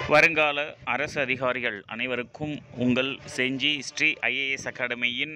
வருங்கால அரசு அதிகாரிகள் அனைவருக்கும் உங்கள் செஞ்சி ஸ்ரீ ஐஏஎஸ் அகாடமியின்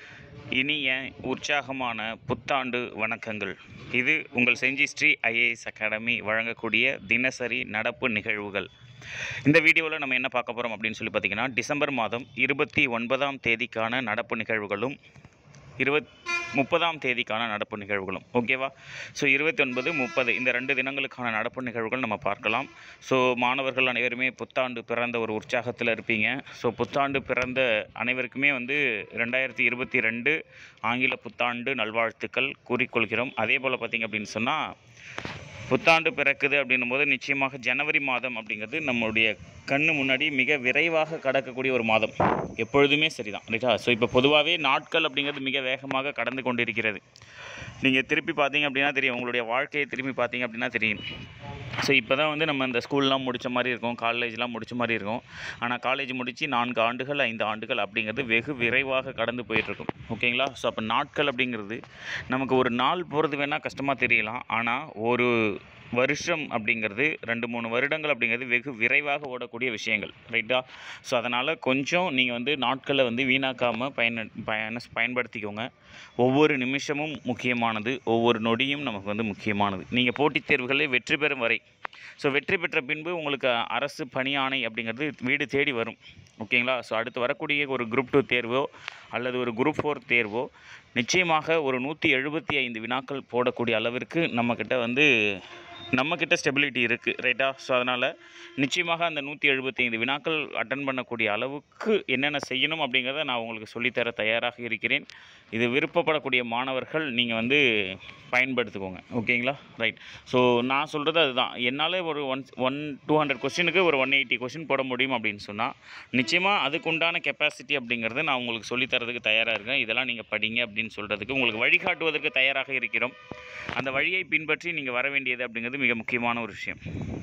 இனிய உற்சாகமான புத்தாண்டு வணக்கங்கள் இது உங்கள் செஞ்சி ஸ்ரீ ஐஏஎஸ் அகாடமி வழங்கக்கூடிய தினசரி நடப்பு நிகழ்வுகள் இந்த வீடியோவில் நம்ம என்ன பார்க்க போகிறோம் அப்படின்னு சொல்லி பார்த்தீங்கன்னா டிசம்பர் மாதம் இருபத்தி ஒன்பதாம் தேதிக்கான நடப்பு நிகழ்வுகளும் இருபத் முப்பதாம் தேதிக்கான நடப்பு நிகழ்வுகளும் ஓகேவா ஸோ இருபத்தி ஒன்பது முப்பது இந்த ரெண்டு தினங்களுக்கான நடப்பு நிகழ்வுகள் நம்ம பார்க்கலாம் ஸோ மாணவர்கள் அனைவருமே புத்தாண்டு பிறந்த ஒரு உற்சாகத்தில் இருப்பீங்க ஸோ புத்தாண்டு பிறந்த அனைவருக்குமே வந்து ரெண்டாயிரத்தி இருபத்தி ரெண்டு ஆங்கில புத்தாண்டு நல்வாழ்த்துக்கள் கூறிக்கொள்கிறோம் அதே போல் பார்த்திங்க அப்படின்னு சொன்னால் புத்தாண்டு பிறக்குது அப்படின்னும் போது நிச்சயமாக ஜனவரி மாதம் அப்படிங்கிறது நம்மளுடைய கண்ணு முன்னாடி மிக விரைவாக கடக்கக்கூடிய ஒரு மாதம் எப்பொழுதுமே சரிதான் ரைட்டா ஸோ இப்போ பொதுவாகவே நாட்கள் அப்படிங்கிறது மிக வேகமாக கடந்து கொண்டிருக்கிறது நீங்கள் திருப்பி பார்த்தீங்க அப்படின்னா தெரியும் உங்களுடைய வாழ்க்கையை திரும்பி பார்த்தீங்க அப்படின்னா தெரியும் ஸோ இப்போ தான் வந்து நம்ம இந்த ஸ்கூல்லாம் முடித்த மாதிரி இருக்கும் காலேஜ்லாம் முடித்த மாதிரி இருக்கும் ஆனால் காலேஜ் முடித்து நான்கு ஆண்டுகள் ஐந்து ஆண்டுகள் அப்படிங்கிறது வெகு விரைவாக கடந்து போயிட்டுருக்கும் ஓகேங்களா ஸோ அப்போ நாட்கள் அப்படிங்கிறது நமக்கு ஒரு நாள் போகிறது வேணால் கஷ்டமாக தெரியலாம் ஆனால் ஒரு வருஷம் அப்படிங்கிறது ரெண்டு மூணு வருடங்கள் அப்படிங்கிறது வெகு விரைவாக ஓடக்கூடிய விஷயங்கள் ரைட்டா ஸோ அதனால் கொஞ்சம் நீங்கள் வந்து நாட்களை வந்து வீணாக்காமல் பயன் பயன பயன்படுத்திக்கோங்க ஒவ்வொரு நிமிஷமும் முக்கியமானது ஒவ்வொரு நொடியும் நமக்கு வந்து முக்கியமானது நீங்கள் போட்டித் தேர்வுகளில் வெற்றி பெறும் வரை ஸோ வெற்றி பெற்ற பின்பு உங்களுக்கு அரசு பணி ஆணை அப்படிங்கிறது வீடு தேடி வரும் ஓகேங்களா ஸோ அடுத்து வரக்கூடிய ஒரு குரூப் டூ தேர்வோ அல்லது ஒரு குரூப் ஃபோர் தேர்வோ நிச்சயமாக ஒரு நூற்றி எழுபத்தி ஐந்து வினாக்கள் போடக்கூடிய அளவிற்கு நம்மக்கிட்ட வந்து நம்மக்கிட்ட ஸ்டெபிலிட்டி இருக்குது ரைட்டா ஸோ அதனால் நிச்சயமாக அந்த நூற்றி எழுபத்தைந்து வினாக்கள் அட்டன் பண்ணக்கூடிய அளவுக்கு என்னென்ன செய்யணும் அப்படிங்கிறத நான் உங்களுக்கு சொல்லித்தர தயாராக இருக்கிறேன் இது விருப்பப்படக்கூடிய மாணவர்கள் நீங்கள் வந்து பயன்படுத்திக்கோங்க ஓகேங்களா ரைட் ஸோ நான் சொல்கிறது அதுதான் என்னால் ஒரு ஒன் ஒன் டூ ஹண்ட்ரட் கொஸ்டினுக்கு ஒரு ஒன் எயிட்டி கொஸ்டின் போட முடியும் அப்படின்னு சொன்னால் நிச்சயமாக அதுக்கு உண்டான கெப்பாசிட்டி அப்படிங்கிறத நான் உங்களுக்கு சொல்லித்தரதுக்கு தயாராக இருக்கேன் இதெல்லாம் நீங்கள் படிங்க அப்படின்னு சொல்கிறதுக்கு உங்களுக்கு வழிகாட்டுவதற்கு தயாராக இருக்கிறோம் அந்த வழியை பின்பற்றி நீங்கள் வர வேண்டியது அப்படிங்கிறது மிக முக்கியமான ஒரு விஷயம்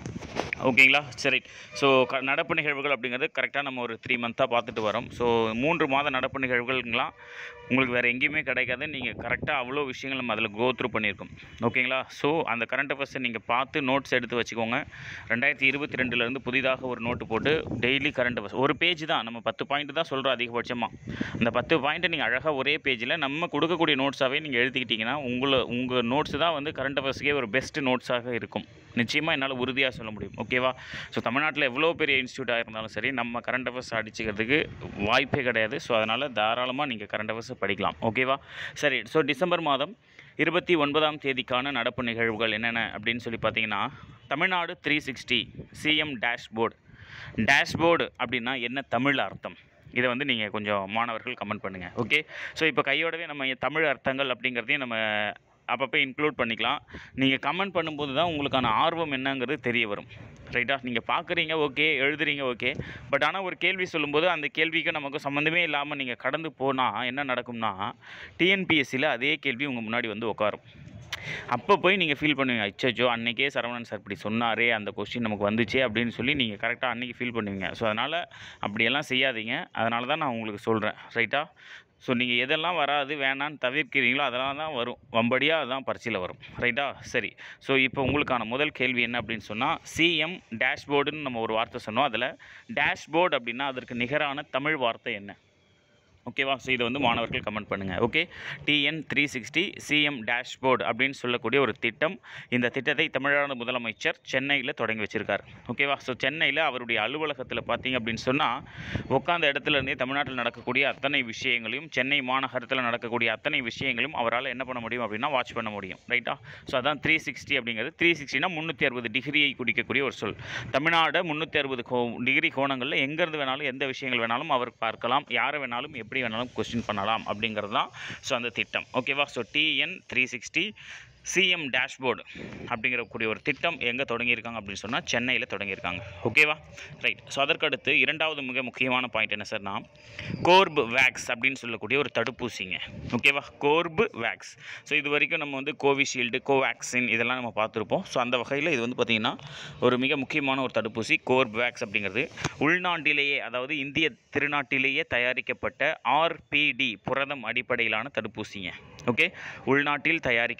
ஓகேங்களா சரி ஸோ க நடப்பு நிகழ்வுகள் அப்படிங்கிறது கரெக்டாக நம்ம ஒரு த்ரீ மந்த்தாக பார்த்துட்டு வரோம் ஸோ மூன்று மாத நடப்பு நிகழ்வுகள்லாம் உங்களுக்கு வேறு எங்கேயுமே கிடைக்காது நீங்கள் கரெக்டாக அவ்வளோ விஷயங்கள் நம்ம அதில் கோ த்ரூ பண்ணியிருக்கோம் ஓகேங்களா ஸோ அந்த கரண்ட் அஃபேர்ஸை நீங்கள் பார்த்து நோட்ஸ் எடுத்து வச்சுக்கோங்க ரெண்டாயிரத்தி இருபத்தி ரெண்டுலேருந்து புதிதாக ஒரு நோட்டு போட்டு டெய்லி கரண்ட் அஃபேர்ஸ் ஒரு பேஜ் தான் நம்ம பத்து பாயிண்ட் தான் சொல்கிறோம் அதிகபட்சமாக அந்த பத்து பாயிண்ட்டை நீங்கள் அழகாக ஒரே பேஜில் நம்ம கொடுக்கக்கூடிய நோட்ஸாகவே நீங்கள் எழுதிக்கிட்டிங்கன்னா உங்களை உங்கள் நோட்ஸ் தான் வந்து கரண்ட் அஃபேர்ஸுக்கே ஒரு பெஸ்ட் நோட்ஸாக இருக்கும் நிச்சயமாக என்னால் உறுதியாக சொல்ல முடியும் ஓகேவா ஸோ தமிழ்நாட்டில் எவ்வளோ பெரிய இன்ஸ்டியூட்டாக இருந்தாலும் சரி நம்ம கரண்ட் அஃபேர்ஸ் அடிச்சுக்கிறதுக்கு வாய்ப்பே கிடையாது ஸோ அதனால் தாராளமாக நீங்கள் கரண்ட் அஃபேர்ஸ் படிக்கலாம் ஓகேவா சரி ஸோ டிசம்பர் மாதம் இருபத்தி ஒன்பதாம் தேதிக்கான நடப்பு நிகழ்வுகள் என்னென்ன அப்படின்னு சொல்லி பார்த்தீங்கன்னா Tamil Nadu three sixty CM dashboard dashboard அப்படின்னா என்ன தமிழ் அர்த்தம் இதை வந்து நீங்கள் கொஞ்சம் மாணவர்கள் கமெண்ட் பண்ணுங்கள் ஓகே ஸோ இப்போ கையோடவே நம்ம தமிழ் அர்த்தங்கள் அப்படிங்கிறதையும் நம்ம அப்பப்போ இன்க்ளூட் பண்ணிக்கலாம் நீங்கள் கமெண்ட் பண்ணும்போது தான் உங்களுக்கான ஆர்வம் என்னங்கிறது தெரிய வரும் ரைட்டா நீங்கள் பார்க்குறீங்க ஓகே எழுதுறீங்க ஓகே பட் ஆனால் ஒரு கேள்வி சொல்லும்போது அந்த கேள்விக்கு நமக்கு சம்மந்தமே இல்லாமல் நீங்கள் கடந்து போனால் என்ன நடக்கும்னா டிஎன்பிஎஸ்சியில் அதே கேள்வி உங்கள் முன்னாடி வந்து உட்காரும் அப்போ போய் நீங்கள் ஃபீல் பண்ணுவீங்க அச்சோ அன்றைக்கே சரவணன் சார் இப்படி சொன்னாரே அந்த கொஸ்டின் நமக்கு வந்துச்சே அப்படின்னு சொல்லி நீங்கள் கரெக்டாக அன்றைக்கி ஃபீல் பண்ணுவீங்க ஸோ அதனால் அப்படியெல்லாம் செய்யாதீங்க அதனால தான் நான் உங்களுக்கு சொல்கிறேன் ரைட்டா ஸோ நீங்கள் எதெல்லாம் வராது வேணான்னு தவிர்க்கிறீங்களோ அதெல்லாம் தான் வரும் வம்படியாக அதுதான் பரீட்சையில் வரும் ரைட்டா சரி ஸோ இப்போ உங்களுக்கான முதல் கேள்வி என்ன அப்படின்னு சொன்னால் சிஎம் டேஷ்போர்டுன்னு நம்ம ஒரு வார்த்தை சொன்னோம் அதில் டேஷ்போர்டு அப்படின்னா அதற்கு நிகரான தமிழ் வார்த்தை என்ன ஓகேவா ஸோ இதை வந்து மாணவர்கள் கமெண்ட் பண்ணுங்கள் okay TN three sixty CM dashboard அப்படின்னு சொல்லக்கூடிய ஒரு திட்டம் இந்த திட்டத்தை தமிழ்நாடு முதலமைச்சர் சென்னையில் தொடங்கி வச்சிருக்கார் ஓகேவா ஸோ சென்னையில் அவருடைய அலுவலகத்தில் பார்த்தீங்க அப்படின்னு சொன்னால் உட்காந்த இடத்துல இருந்தே தமிழ்நாட்டில் நடக்கக்கூடிய அத்தனை விஷயங்களையும் சென்னை மாநகரத்தில் நடக்கக்கூடிய அத்தனை விஷயங்களையும் அவரால் என்ன பண்ண முடியும் அப்படின்னா வாட்ச் பண்ண முடியும் ரைட்டா ஸோ அதான் த்ரீ சிக்ஸ்டி அப்படிங்கிறது த்ரீ சிக்ஸ்டினா முந்நூற்றி அறுபது டிகிரியை குறிக்கக்கூடிய ஒரு சொல் தமிழ்நாடு முந்நூற்றி அறுபது கோ டிகிரி கோணங்களில் எங்கேருந்து வேணாலும் எந்த விஷயங்கள் வேணாலும் அவர் பார்க்கலாம் யாரை வேணாலும் எப்படி வேணாலும் கொஸ்டின் பண்ணலாம் அப்படிங்கிறது தான் ஸோ அந்த திட்டம் ஓகேவா so TN three sixty CM dashboard அப்படிங்கிற கூடிய ஒரு திட்டம் எங்கே தொடங்கியிருக்காங்க அப்படின்னு சொன்னால் சென்னையில் தொடங்கியிருக்காங்க ஓகேவா ரைட் ஸோ அதற்கடுத்து இரண்டாவது மிக முக்கியமான பாயிண்ட் என்ன சார்னா கோர்பு வேக்ஸ் அப்படின்னு சொல்லக்கூடிய ஒரு தடுப்பூசிங்க ஓகேவா கோர்பு வேக்ஸ் ஸோ இது வரைக்கும் நம்ம வந்து கோவிஷீல்டு கோவேக்சின் இதெல்லாம் நம்ம பார்த்துருப்போம் ஸோ அந்த வகையில் இது வந்து பார்த்திங்கன்னா ஒரு மிக முக்கியமான ஒரு தடுப்பூசி கோர்ப் வேக்ஸ் அப்படிங்கிறது உள்நாட்டிலேயே அதாவது இந்திய திருநாட்டிலேயே தயாரிக்கப்பட்ட ஆர்பிடி புரதம் அடிப்படையிலான தடுப்பூசிங்க ஓகே உள்நாட்டில் தயாரிக்கப்பட்ட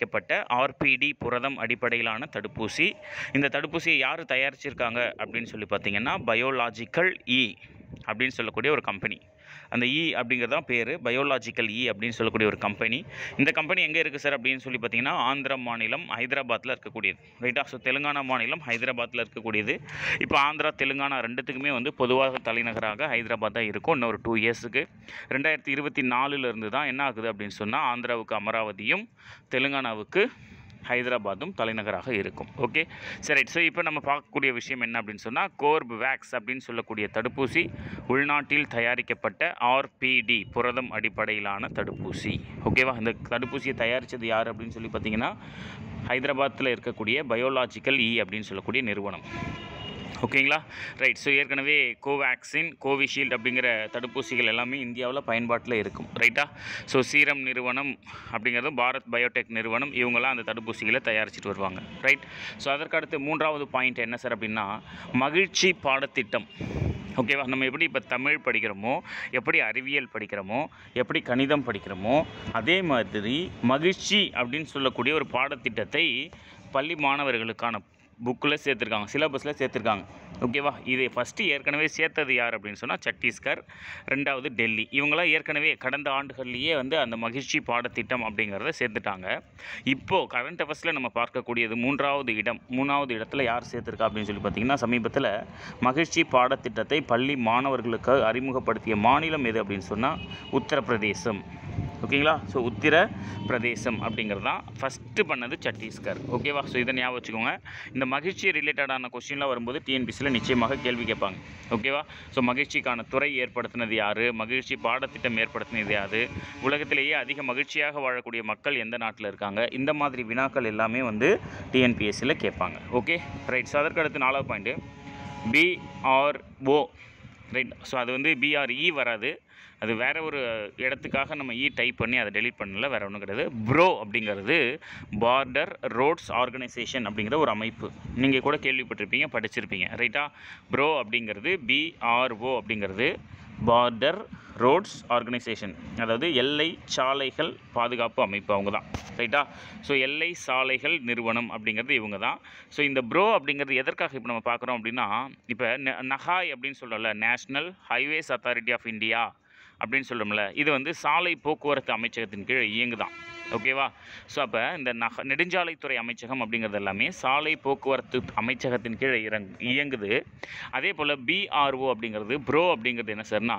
ஆர்பிடி புரதம் அடிப்படையிலான தடுப்பூசி இந்த தடுப்பூசியை யார் தயாரிச்சிருக்காங்க அப்படின்னு சொல்லி பார்த்தீங்கன்னா பயோலாஜிக்கல் இ அப்படின்னு சொல்லக்கூடிய ஒரு கம்பெனி அந்த இ அப்படிங்கிறது தான் பேர் பயோலாஜிக்கல் இ அப்படின்னு சொல்லக்கூடிய ஒரு கம்பெனி இந்த கம்பெனி எங்கே இருக்குது சார் அப்படின்னு சொல்லி பார்த்தீங்கன்னா ஆந்திர மாநிலம் ஹைதராபாத்தில் இருக்கக்கூடியது ரைட்டா ஸோ தெலுங்கானா மாநிலம் ஹைதராபாத்தில் இருக்கக்கூடியது இப்போ ஆந்திரா தெலுங்கானா ரெண்டுத்துக்குமே வந்து பொதுவாக தலைநகராக ஹைதராபாத் தான் இருக்கும் இன்னொரு டூ இயர்ஸுக்கு ரெண்டாயிரத்தி இருபத்தி நாலுலேருந்து தான் என்ன ஆகுது அப்படின்னு சொன்னால் ஆந்திராவுக்கு அமராவதியும் தெலுங்கானாவுக்கு ஹைதராபாத்தும் தலைநகராக இருக்கும் ஓகே சரி ஸோ இப்போ நம்ம பார்க்கக்கூடிய விஷயம் என்ன அப்படின்னு சொன்னால் கோர்பவேக்ஸ் அப்படின்னு சொல்லக்கூடிய தடுப்பூசி உள்நாட்டில் தயாரிக்கப்பட்ட ஆர்பிடி புரதம் அடிப்படையிலான தடுப்பூசி ஓகேவா இந்த தடுப்பூசியை தயாரித்தது யார் அப்படின்னு சொல்லி பார்த்தீங்கன்னா ஹைதராபாத்தில் இருக்கக்கூடிய பயோலாஜிக்கல் இ அப்படின்னு சொல்லக்கூடிய நிறுவனம் ஓகேங்களா ரைட் ஸோ ஏற்கனவே கோவேக்சின் கோவிஷீல்டு அப்படிங்கிற தடுப்பூசிகள் எல்லாமே இந்தியாவில் பயன்பாட்டில் இருக்கும் ரைட்டா ஸோ சீரம் நிறுவனம் அப்படிங்கிறது பாரத் பயோடெக் நிறுவனம் இவங்கெல்லாம் அந்த தடுப்பூசிகளை தயாரிச்சிட்டு வருவாங்க ரைட் ஸோ அதற்கடுத்து மூன்றாவது பாயிண்ட் என்ன சார் அப்படின்னா மகிழ்ச்சி பாடத்திட்டம் ஓகேவா நம்ம எப்படி இப்போ தமிழ் படிக்கிறோமோ எப்படி அறிவியல் படிக்கிறோமோ எப்படி கணிதம் படிக்கிறோமோ அதே மாதிரி மகிழ்ச்சி அப்படின்னு சொல்லக்கூடிய ஒரு பாடத்திட்டத்தை பள்ளி மாணவர்களுக்கான புக்கில் சேர்த்துருக்காங்க சிலபஸில் சேர்த்துருக்காங்க ஓகேவா இது ஃபஸ்ட்டு ஏற்கனவே சேர்த்தது யார் அப்படின்னு சொன்னால் சத்தீஸ்கர் ரெண்டாவது டெல்லி இவங்களாம் ஏற்கனவே கடந்த ஆண்டுகள்லேயே வந்து அந்த மகிழ்ச்சி பாடத்திட்டம் அப்படிங்கிறத சேர்த்துட்டாங்க இப்போது கரண்ட் அஃபேர்ஸில் நம்ம பார்க்கக்கூடியது மூன்றாவது இடம் மூணாவது இடத்துல யார் சேர்த்துருக்கா அப்படின்னு சொல்லி பார்த்தீங்கன்னா சமீபத்தில் மகிழ்ச்சி பாடத்திட்டத்தை பள்ளி மாணவர்களுக்கு அறிமுகப்படுத்திய மாநிலம் எது அப்படின்னு சொன்னால் உத்தரப்பிரதேசம் ஓகேங்களா ஸோ உத்திர பிரதேசம் அப்படிங்கிறது தான் ஃபஸ்ட்டு பண்ணது சத்தீஸ்கர் ஓகேவா ஸோ இதை ஞாபகம் வச்சுக்கோங்க இந்த மகிழ்ச்சி ரிலேட்டடான கொஸ்டின்லாம் வரும்போது டிஎன்பிசியில் நிச்சயமாக கேள்வி கேட்பாங்க ஓகேவா ஸோ மகிழ்ச்சிக்கான துறை ஏற்படுத்தினது யார் மகிழ்ச்சி பாடத்திட்டம் ஏற்படுத்தினது யார் உலகத்திலேயே அதிக மகிழ்ச்சியாக வாழக்கூடிய மக்கள் எந்த நாட்டில் இருக்காங்க இந்த மாதிரி வினாக்கள் எல்லாமே வந்து டிஎன்பிஎஸ்சியில் கேட்பாங்க ஓகே ரைட் ஸோ அதற்கு அடுத்து நாலாவது பாயிண்ட்டு பிஆர்ஓ ரைட் ஸோ அது வந்து பிஆர்இ வராது அது வேற ஒரு இடத்துக்காக நம்ம இ டைப் பண்ணி அதை டெலீட் பண்ணல வேற ஒன்றும் கிடையாது ப்ரோ அப்படிங்கிறது பார்டர் ரோட்ஸ் ஆர்கனைசேஷன் அப்படிங்கிற ஒரு அமைப்பு நீங்கள் கூட கேள்விப்பட்டிருப்பீங்க படிச்சிருப்பீங்க ரைட்டா ப்ரோ அப்படிங்கிறது பிஆர்ஓ அப்படிங்கிறது பார்டர் ரோட்ஸ் ஆர்கனைசேஷன் அதாவது எல்லை சாலைகள் பாதுகாப்பு அமைப்பு அவங்க தான் ரைட்டா ஸோ எல்லை சாலைகள் நிறுவனம் அப்படிங்கிறது இவங்க தான் ஸோ இந்த ப்ரோ அப்படிங்கிறது எதற்காக இப்போ நம்ம பார்க்குறோம் அப்படின்னா இப்போ நஹாய் அப்படின்னு சொல்கிறோம்ல national highways authority of India அப்படின்னு சொல்கிறோம்ல இது வந்து சாலை போக்குவரத்து அமைச்சகத்தின் கீழ் இயங்குதான் ஓகேவா ஸோ அப்போ இந்த நக நெடுஞ்சாலைத்துறை அமைச்சகம் அப்படிங்கிறது எல்லாமே சாலை போக்குவரத்து அமைச்சகத்தின் கீழ் இறங் இயங்குது அதே போல் பிஆர்ஓ அப்படிங்கிறது ப்ரோ அப்படிங்கிறது என்ன சார்னா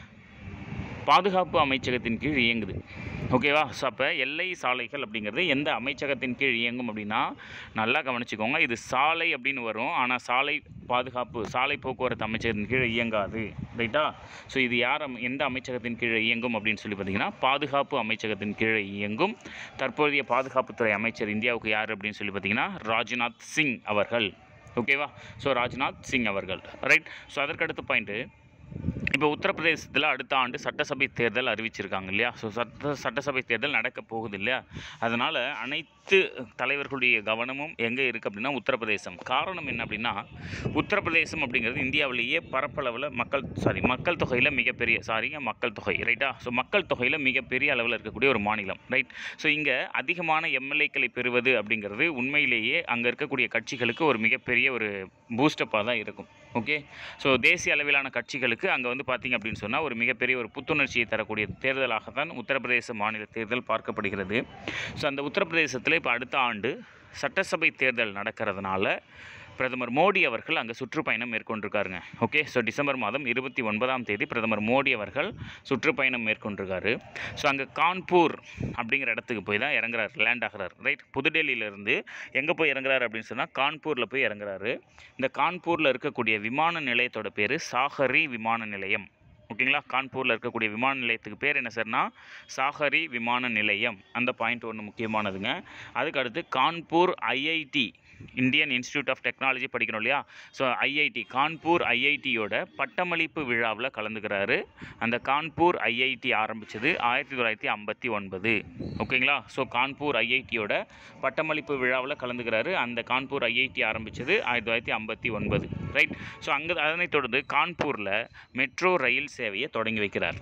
பாதுகாப்பு அமைச்சகத்தின் கீழ் இயங்குது ஓகேவா ஸோ அப்போ எல்லை சாலைகள் அப்படிங்கிறது எந்த அமைச்சகத்தின் கீழ் இயங்கும் அப்படின்னா நல்லா கவனிச்சுக்கோங்க இது சாலை அப்படின்னு வரும் ஆனால் சாலை பாதுகாப்பு சாலை போக்குவரத்து அமைச்சகத்தின் கீழ் இயங்காது ரைட்டா ஸோ இது யார் அமை- எந்த அமைச்சகத்தின் கீழ் இயங்கும் அப்படின்னு சொல்லி பார்த்தீங்கன்னா பாதுகாப்பு அமைச்சகத்தின் கீழ் இயங்கும் தற்போதைய பாதுகாப்புத்துறை அமைச்சர் இந்தியாவுக்கு யார் அப்படின்னு சொல்லி பார்த்தீங்கன்னா ராஜ்நாத் சிங் அவர்கள் ஓகேவா ஸோ ராஜ்நாத் சிங் அவர்கள் ரைட் ஸோ அதற்கடுத்த பாயிண்ட்டு இப்போ உத்தரப்பிரதேசத்தில் அடுத்த ஆண்டு சட்டசபை தேர்தல் அறிவிச்சிருக்காங்க இல்லையா ஸோ சட்ட சட்டசபை தேர்தல் நடக்க போகுது இல்லையா அதனால் அனைத்து தலைவர்களுடைய கவனமும் எங்கே இருக்குது அப்படின்னா உத்தரப்பிரதேசம் காரணம் என்ன அப்படின்னா உத்தரப்பிரதேசம் அப்படிங்கிறது இந்தியாவிலேயே பரப்பளவில் மக்கள் சாரி மக்கள் தொகையில் மிகப்பெரிய சாரிங்க மக்கள் தொகை ரைட்டா ஸோ மக்கள் தொகையில் மிகப்பெரிய அளவில் இருக்கக்கூடிய ஒரு மாநிலம் ரைட் ஸோ இங்கே அதிகமான எம்எல்ஏக்களை பெறுவது அப்படிங்கிறது உண்மையிலேயே அங்கே இருக்கக்கூடிய கட்சிகளுக்கு ஒரு மிகப்பெரிய ஒரு பூஸ்டப்பாக தான் இருக்கும் ஓகே ஸோ தேசிய அளவிலான கட்சிகளுக்கு அங்கே வந்து பார்த்திங்க அப்படின்னு சொன்னால் ஒரு மிகப்பெரிய ஒரு புத்துணர்ச்சியை தரக்கூடிய தேர்தலாக தான் உத்தரப்பிரதேச மாநில தேர்தல் பார்க்கப்படுகிறது ஸோ அந்த உத்தரப்பிரதேசத்தில் இப்போ அடுத்த ஆண்டு சட்டசபை தேர்தல் நடக்கிறதுனால பிரதமர் மோடி அவர்கள் அங்கே சுற்றுப்பயணம் மேற்கொண்டிருக்காருங்க ஓகே ஸோ டிசம்பர் மாதம் இருபத்தி ஒன்பதாம் தேதி பிரதமர் மோடி அவர்கள் சுற்றுப்பயணம் மேற்கொண்டிருக்காரு ஸோ அங்கே கான்பூர் அப்படிங்கிற இடத்துக்கு போய் தான் இறங்குறாரு லேண்ட் ஆகிறார் ரைட் புதுடெல்லியிலேருந்து எங்கே போய் இறங்குறாரு அப்படின்னு சொன்னால் கான்பூரில் போய் இறங்குறாரு இந்த கான்பூரில் இருக்கக்கூடிய விமான நிலையத்தோட பேர் சாகரி விமான நிலையம் ஓகேங்களா கான்பூரில் இருக்கக்கூடிய விமான நிலையத்துக்கு பேர் என்ன சார்னா சாகரி விமான நிலையம் அந்த பாயிண்ட் ஒன்று முக்கியமானதுங்க அதுக்கு அடுத்து Kanpur IIT Indian institute of technology படிக்கணும் இல்லையா ஸோ ஐஐடி கான்பூர் ஐஐடியோட பட்டமளிப்பு விழாவில் கலந்துக்கிறாரு அந்த கான்பூர் ஐஐடி ஆரம்பிச்சது ஆயிரத்தி தொள்ளாயிரத்தி ஐம்பத்தி ஒன்பது ஓகேங்களா ஸோ கான்பூர் ஐஐடியோட பட்டமளிப்பு விழாவில் கலந்துக்கிறாரு அந்த கான்பூர் ஐஐடி ஆரம்பிச்சது ஆயிரத்தி தொள்ளாயிரத்தி ஐம்பத்தி ஒன்பது ரைட் ஸோ அங்கே அதனைத் தொடர்ந்து கான்பூரில் மெட்ரோ ரயில் சேவையை தொடங்கி வைக்கிறார்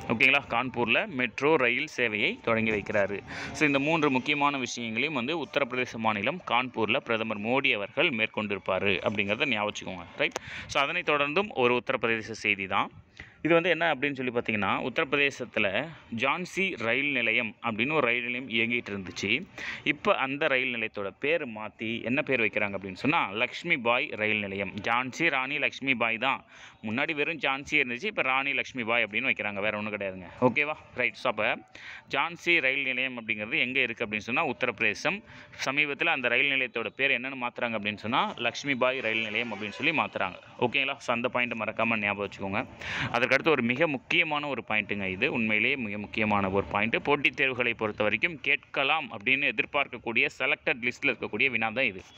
ஓகேங்களா கான்பூரில் மெட்ரோ ரயில் சேவையை தொடங்கி வைக்கிறாரு ஸோ இந்த மூன்று முக்கியமான விஷயங்களையும் வந்து உத்தரப்பிரதேச மாநிலம் கான்பூரில் பிரதமர் மோடி அவர்கள் மேற்கொண்டிருப்பார் அப்படிங்கிறத ஞாபகம் வச்சுக்கோங்க ரைட் ஸோ அதனைத் தொடர்ந்தும் ஒரு உத்தரப்பிரதேச செய்தி தான் இது வந்து என்ன அப்படின்னு சொல்லி பார்த்தீங்கன்னா உத்தரப்பிரதேசத்தில் ஜான்சி ரயில் நிலையம் அப்படின்னு ஒரு ரயில் நிலையம் இயங்கிட்டு இருந்துச்சு இப்போ அந்த ரயில் நிலையத்தோட பேர் மாற்றி என்ன பேர் வைக்கிறாங்க அப்படின்னு சொன்னால் லக்ஷ்மி பாய் ரயில் நிலையம் ஜான்சி ராணி லக்ஷ்மி பாய் தான் முன்னாடி வெறும் ஜான்சி இருந்துச்சு இப்போ ராணி லக்ஷ்மி பாய் அப்படின்னு வைக்கிறாங்க வேறு ஒன்றும் கிடையாதுங்க ஓகேவா ரைட் ஸோ அப்போ ஜான்சி ரயில் நிலையம் அப்படிங்கிறது எங்கே இருக்குது அப்படின்னு சொன்னால் உத்தரப்பிரதேசம் சமீபத்தில் அந்த ரயில் நிலையத்தோட பேர் என்னென்னு மாற்றுறாங்க அப்படின்னு சொன்னால் லக்ஷ்மி பாய் ரயில் நிலையம் அப்படின்னு சொல்லி மாற்றுறாங்க ஓகேங்களா ஸோ அந்த பாயிண்ட்டை மறக்காமல் ஞாபகம் வச்சுக்கோங்க அதற்கடுத்து ஒரு மிக முக்கியமான ஒரு பாயிண்ட்டுங்க இது உண்மையிலேயே மிக முக்கியமான ஒரு பாயிண்ட்டு போட்டித் தேர்வுகளை பொறுத்த வரைக்கும் கேட்கலாம் அப்படின்னு எதிர்பார்க்கக்கூடிய செலக்டட் லிஸ்ட்டில் இருக்கக்கூடிய வினா தான் இது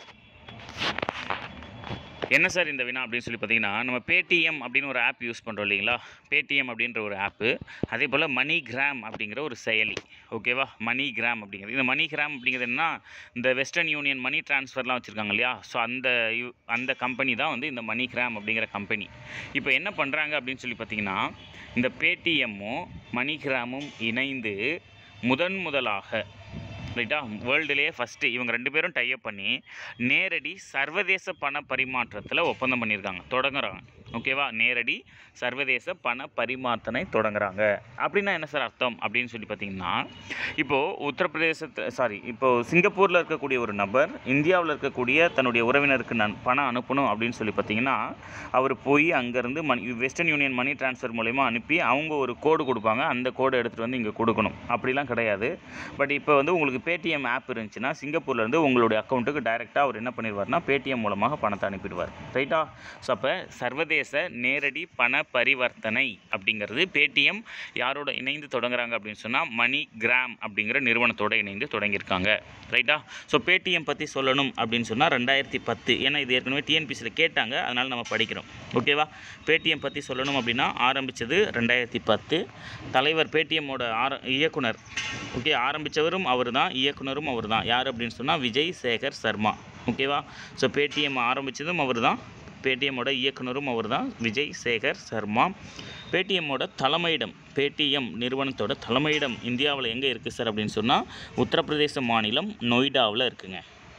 என்ன சார் இந்த வினா அப்படின்னு சொல்லி பார்த்தீங்கன்னா நம்ம பேடிஎம் அப்படின்னு ஒரு ஆப் யூஸ் பண்ணுறோம் இல்லைங்களா பேடிஎம் அப்படின்ற ஒரு ஆப்பு அதே போல் மணி கிராம் அப்படிங்கிற ஒரு செயலி ஓகேவா மணி கிராம் அப்படிங்கிறது இந்த மணி கிராம் அப்படிங்கிறது என்ன இந்த வெஸ்டர்ன் யூனியன் மணி ட்ரான்ஸ்ஃபர்லாம் வச்சுருக்காங்க இல்லையா ஸோ அந்த யு- அந்த கம்பெனி தான் வந்து இந்த மணி கிராம் அப்படிங்கிற கம்பெனி இப்போ என்ன பண்ணுறாங்க அப்படின்னு சொல்லி பார்த்தீங்கன்னா இந்த பேடிஎம்மும் மணிகிராமும் இணைந்து முதன் முதலாக ரைட்டா வேர்ல்டுலேயே ஃபஸ்ட்டு இவங்க ரெண்டு பேரும் டைப் பண்ணி நேரடி சர்வதேச பண பரிமாற்றத்தில் ஒப்பந்தம் பண்ணியிருக்காங்க தொடங்குறாங்க ஓகேவா நேரடி சர்வதேச பண பரிமாற்றனை தொடங்குறாங்க அப்படின்னா என்ன சார் அர்த்தம் அப்படின்னு சொல்லி பார்த்தீங்கன்னா இப்போது உத்தரப்பிரதேசத்து சாரி இப்போது சிங்கப்பூரில் இருக்கக்கூடிய ஒரு நபர் இந்தியாவில் இருக்கக்கூடிய தன்னுடைய உறவினருக்கு நன் பணம் அனுப்பணும் அப்படின்னு சொல்லி பார்த்தீங்கன்னா அவர் போய் அங்கேருந்து money western union money transfer மூலயமா அனுப்பி அவங்க ஒரு கோடு கொடுப்பாங்க அந்த கோடை எடுத்துகிட்டு வந்து இங்கே கொடுக்கணும் அப்படிலாம் கிடையாது பட் இப்போ வந்து உங்களுக்கு பேடிஎம் ஆப் இருந்துச்சுன்னா சிங்கப்பூர்லேருந்து உங்களுடைய அக்கௌண்ட்டுக்கு டைரெக்டாக அவர் என்ன பண்ணிடுவார்னா பேடிஎம் மூலமாக பணத்தை அனுப்பிடுவார் ரைட்டா ஸோ அப்போ சர்வதேச நேரடி பண பரிவர்த்தனை அப்படிங்கிறது பேடிஎம் யாரோட இணைந்து தொடங்குறாங்க அப்படின்னு சொன்னால் மணி கிராம் அப்படிங்கிற நிறுவனத்தோட இணைந்து தொடங்கியிருக்காங்க ரைட்டா ஸோ பேடிஎம் பற்றி சொல்லணும் அப்படின்னு சொன்னால் ரெண்டாயிரத்தி பத்து ஏன்னா இது ஏற்கனவே டிஎன்பிசியில் கேட்டாங்க அதனால் நம்ம படிக்கிறோம் ஓகேவா பேடிஎம் பற்றி சொல்லணும் அப்படின்னா ஆரம்பித்தது ரெண்டாயிரத்தி பத்து தலைவர் பேடிஎம்மோட ஆர இயக்குனர் ஓகே ஆரம்பித்தவரும் அவர் தான் இயக்குனரும் அவர் தான் யார் அப்படின்னு சொன்னால் விஜய் சேகர் சர்மா ஓகேவா ஸோ பேடிஎம் ஆரம்பித்ததும் அவர் தான் பேடிஎம்மோட இயக்குனரும் அவர் தான் விஜய் சேகர் சர்மா பேடிஎம்மோட தலைமையிடம் பேடிஎம் நிறுவனத்தோட தலைமையிடம் இந்தியாவில் எங்கே இருக்குது சார் அப்படின்னு சொன்னால் உத்தரப்பிரதேச மாநிலம் நொய்டாவில் இருக்குங்க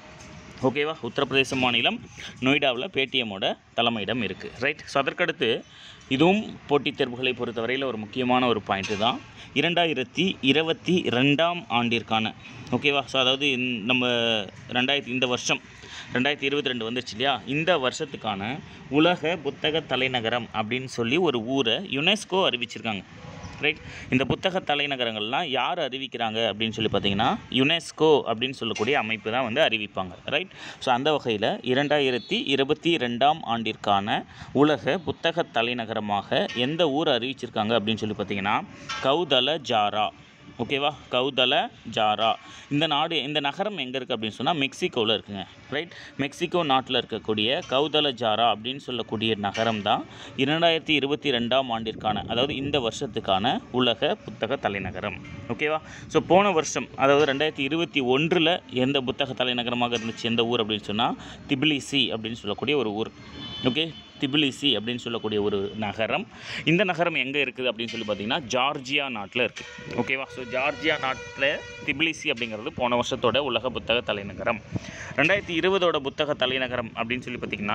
ஓகேவா உத்தரப்பிரதேச மாநிலம் நொய்டாவில் பேடிஎம்மோட தலைமையிடம் இருக்குது ரைட் ஸோ அதற்கடுத்து இதுவும் போட்டித் தேர்வுகளை பொறுத்தவரையில் ஒரு முக்கியமான ஒரு பாயிண்ட்டு தான் இரண்டாயிரத்தி இருபத்தி ரெண்டாம் ஆண்டிற்கான ஓகேவா ஸோ அதாவது இந்த- நம்ம ரெண்டாயிரத்தி இந்த வருஷம் ரெண்டாயிரத்தி இருபத்தி ரெண்டு வந்துருச்சு இல்லையா இந்த வருஷத்துக்கான உலக புத்தக தலைநகரம் அப்படின்னு சொல்லி ஒரு ஊரை யுனெஸ்கோ அறிவிச்சிருக்காங்க ரைட் இந்த புத்தக தலைநகரங்கள்லாம் யார் அறிவிக்கிறாங்க அப்படின்னு சொல்லி பார்த்தீங்கன்னா யுனெஸ்கோ அப்படின்னு சொல்லக்கூடிய அமைப்பு தான் வந்து அறிவிப்பாங்க ரைட் ஸோ அந்த வகையில் இரண்டாயிரத்தி இருபத்தி ரெண்டாம் ஆண்டிற்கான உலக புத்தக தலைநகரமாக எந்த ஊர் அறிவிச்சிருக்காங்க அப்படின்னு சொல்லி பார்த்தீங்கன்னா கௌதல ஜாரா ஓகேவா கௌதல ஜாரா இந்த நாடு இந்த நகரம் எங்கே இருக்குது அப்படின்னு சொன்னால் மெக்சிகோவில் இருக்குங்க ரைட் மெக்சிகோ நாட்டில் இருக்கக்கூடிய கௌதல ஜாரா அப்படின்னு சொல்லக்கூடிய நகரம் தான் இரண்டாயிரத்தி இருபத்தி ரெண்டாம் ஆண்டிற்கான அதாவது இந்த வருஷத்துக்கான உலக புத்தக தலைநகரம் ஓகேவா ஸோ போன வருஷம் அதாவது ரெண்டாயிரத்தி இருபத்தி ஒன்றில் எந்த புத்தக தலைநகரமாக இருந்துச்சு எந்த ஊர் அப்படின்னு சொன்னால் திபிலிசி அப்படின்னு சொல்லக்கூடிய ஒரு ஊர் ஓகே திபிலிசி அப்படின்னு சொல்லக்கூடிய ஒரு நகரம் இந்த நகரம் எங்கே இருக்குது அப்படின்னு சொல்லி பார்த்தீங்கன்னா ஜார்ஜியா நாட்டில் இருக்குது ஓகேவா ஸோ ஜார்ஜியா நாட்டில் திபிலிசி அப்படிங்கிறது போன வருஷத்தோட உலக புத்தக தலைநகரம் ரெண்டாயிரத்தி இருபதோட புத்தக தலைநகரம் அப்படின்னு சொல்லி பார்த்தீங்கன்னா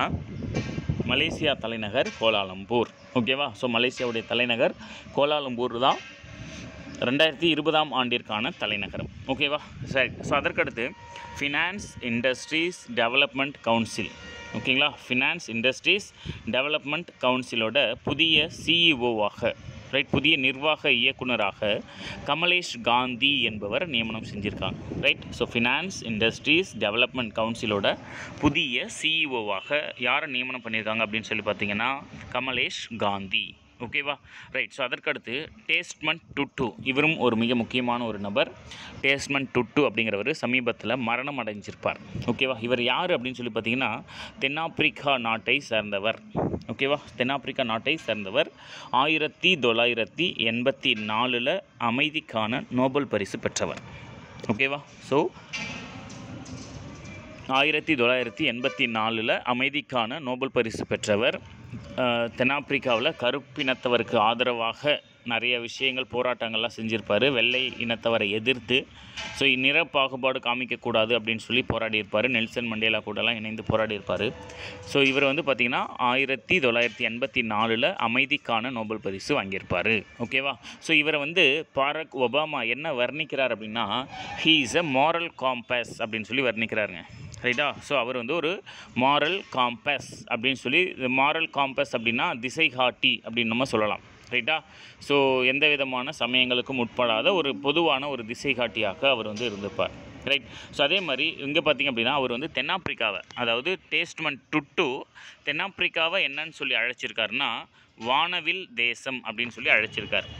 மலேசியா தலைநகர் கோலாலம்பூர் ஓகேவா ஸோ மலேசியாவுடைய தலைநகர் கோலாலம்பூர் தான் ரெண்டாயிரத்தி இருபதாம் ஆண்டிற்கான தலைநகரம் ஓகேவா சரி ஸோ அதற்கடுத்து ஃபினான்ஸ் இண்டஸ்ட்ரீஸ் டெவலப்மெண்ட் கவுன்சில் ஓகேங்களா ஃபினான்ஸ் இண்டஸ்ட்ரீஸ் டெவலப்மெண்ட் கவுன்சிலோட புதிய சிஇஓவாக ரைட் புதிய நிர்வாக இயக்குனராக கமலேஷ் காந்தி என்பவர் நியமனம் செஞ்சுருக்காங்க right so finance industries development கவுன்சிலோட புதிய சிஇஓவாக யாரை நியமனம் பண்ணியிருக்காங்க அப்படின்னு சொல்லி பார்த்தீங்கன்னா கமலேஷ் காந்தி ஓகேவா ரைட் ஸோ அதற்கடுத்து டேஸ்ட்மெண்ட் டுட்டு இவரும் ஒரு மிக முக்கியமான ஒரு நபர் டேஸ்ட்மெண்ட் டுட்டு அப்படிங்கிறவர் சமீபத்தில் மரணம் அடைஞ்சிருப்பார் ஓகேவா இவர் யார் அப்படின்னு சொல்லி பார்த்தீங்கன்னா தென்னாப்பிரிக்கா நாட்டை சேர்ந்தவர் ஓகேவா தென்னாப்பிரிக்கா நாட்டை சேர்ந்தவர் ஆயிரத்தி தொள்ளாயிரத்தி எண்பத்தி நாலில் அமைதிக்கான நோபல் பரிசு பெற்றவர் ஓகேவா ஸோ ஆயிரத்தி தொள்ளாயிரத்தி எண்பத்தி நாலில் அமைதிக்கான நோபல் பரிசு பெற்றவர் அஹ், தென்னாப்பிரிக்காவில் கருப்பினத்தவருக்கு ஆதரவாக நிறைய விஷயங்கள் போராட்டங்கள்லாம் செஞ்சுருப்பார் வெள்ளை இனத்தவரை எதிர்த்து ஸோ நிற பாகுபாடு காமிக்கக்கூடாது அப்படின்னு சொல்லி போராடி இருப்பார் நெல்சன் மண்டேலா கூடலாம் இணைந்து போராடி இருப்பார் ஸோ இவர் வந்து பார்த்திங்கன்னா ஆயிரத்தி தொள்ளாயிரத்தி எண்பத்தி நாலில் அமைதிக்கான நோபல் பரிசு வாங்கியிருப்பார் ஓகேவா ஸோ இவரை வந்து பாரக் ஒபாமா என்ன வர்ணிக்கிறார் அப்படின்னா he is a moral compass அப்படின்னு சொல்லி வர்ணிக்கிறாருங்க ரைட்டா ஸோ அவர் வந்து ஒரு மாரல் காம்பஸ் அப்படின்னு சொல்லி மாரல் காம்பஸ் அப்படின்னா திசை காட்டி அப்படின்னு நம்ம சொல்லலாம் ரைட்டா ஸோ எந்த விதமான சமயங்களுக்கும் உட்படாத ஒரு பொதுவான ஒரு திசை காட்டியாக அவர் வந்து இருந்திருப்பார் ரைட் ஸோ அதே மாதிரி இங்கே பார்த்தீங்க அப்படின்னா அவர் வந்து தென்னாப்பிரிக்காவை அதாவது டேஸ்ட்மெண்ட் டுட்டு தென்னாப்பிரிக்காவை என்னன்னு சொல்லி அழைச்சிருக்காருன்னா வானவில் தேசம் அப்படின்னு சொல்லி அழைச்சிருக்கார்